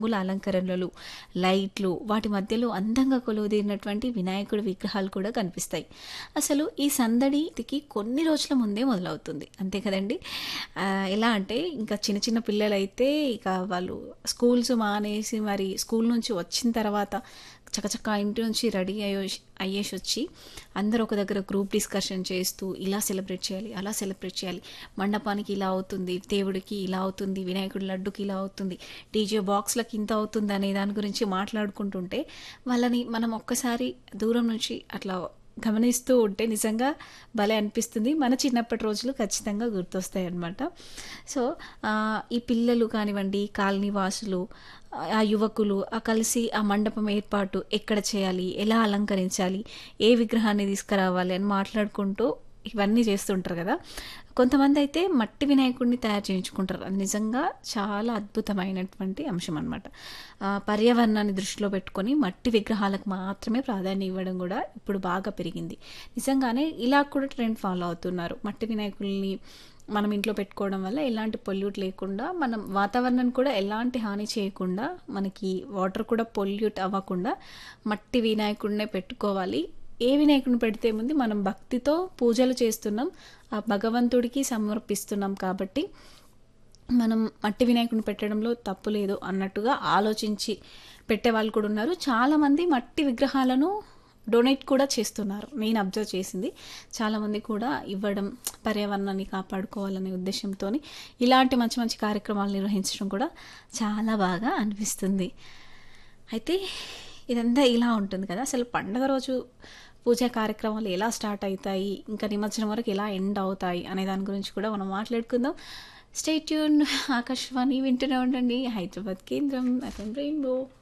రంగుల అలంకరణలు, లైట్లు, వాటి మధ్యలో అందంగా కొలువుదీరినటువంటి వినాయకుడి విగ్రహాలు కూడా కనిపిస్తాయి. అసలు ఈ సందడికి కొన్ని రోజుల ముందే మొదలవుతుంది. అంతే కదండీ! ఆహ్, ఎలా అంటే ఇంకా చిన్న చిన్న పిల్లలైతే ఇక వాళ్ళు స్కూల్స్ మానేసి మరి స్కూల్ నుంచి వచ్చిన తర్వాత చకచకా ఇంటి నుంచి రెడీ అయ్యేసి అయ్యేసొచ్చి అందరూ ఒక దగ్గర గ్రూప్ డిస్కషన్ చేస్తూ ఇలా సెలబ్రేట్ చేయాలి, అలా సెలబ్రేట్ చేయాలి. మండపానికి ఇలా అవుతుంది, దేవుడికి ఇలా అవుతుంది, వినాయకుడి లడ్డుకి ఇలా అవుతుంది, డీజే బాక్స్‌లకి ఇంత అవుతుంది అనే దాని గురించి మాట్లాడుకుంటుంటే వాళ్ళని మనం ఒక్కసారి దూరం నుంచి అట్లా గమనిస్తూ ఉంటే నిజంగా భలే అనిపిస్తుంది. మన చిన్నప్పటి రోజులు ఖచ్చితంగా గుర్తొస్తాయన్నమాట. సో, ఆహ్, ఈ పిల్లలు కానివ్వండి, కాలనీ వాసులు, ఆ యువకులు ఆ కలిసి ఆ మండపం ఏర్పాటు ఎక్కడ చేయాలి, ఎలా అలంకరించాలి, ఏ విగ్రహాన్ని తీసుకురావాలి అని మాట్లాడుకుంటూ ఇవన్నీ చేస్తుంటారు కదా! కొంతమందైతే మట్టి వినాయకుడిని తయారు చేయించుకుంటారు. అది నిజంగా చాలా అద్భుతమైనటువంటి అంశం అనమాట. ఆహ్, పర్యావరణాన్ని దృష్టిలో పెట్టుకొని మట్టి విగ్రహాలకు మాత్రమే ప్రాధాన్యం ఇవ్వడం కూడా ఇప్పుడు బాగా పెరిగింది. నిజంగానే ఇలా కూడా ట్రెండ్ ఫాలో అవుతున్నారు. మట్టి వినాయకుల్ని మనం ఇంట్లో పెట్టుకోవడం వల్ల ఎలాంటి పొల్యూట్ లేకుండా, మనం వాతావరణాన్ని కూడా ఎలాంటి హాని చేయకుండా, మనకి వాటర్ కూడా పొల్యూట్ అవ్వకుండా మట్టి వినాయకుడినే పెట్టుకోవాలి. ఏ వినాయకుడిని పెడితే ఏముంది మనం భక్తితో పూజలు చేస్తున్నాం. ఆ భగవంతుడికి సమర్పిస్తున్నాం కాబట్టి మనం మట్టి వినాయకుడిని పెట్టడంలో తప్పు లేదు అన్నట్టుగా ఆలోచించి పెట్టేవాళ్ళు కూడా ఉన్నారు. చాలామంది మట్టి విగ్రహాలను డొనేట్ కూడా చేస్తున్నారు. నేను అబ్జర్వ్ చేసింది. చాలామంది కూడా ఇవ్వడం పర్యావరణాన్ని కాపాడుకోవాలనే ఉద్దేశ్యంతోని ఇలాంటి మంచి మంచి కార్యక్రమాలు నిర్వహించడం కూడా చాలా బాగా అనిపిస్తుంది. అయితే ఇదంతా ఇలా ఉంటుంది కదా! అసలు పండగ రోజు పూజా కార్యక్రమాలు ఎలా స్టార్ట్ అయితాయి, ఇంకా నిమజ్జనం వరకు ఎలా ఎండ్ అవుతాయి అనే దాని గురించి కూడా మనం మాట్లాడుకుందాం. స్టే ట్యూన్డ్ ఆకాశవాణి వింటూనే ఉండండి. హైదరాబాద్ కేంద్రం ఎఫ్ఎం రెయిన్బో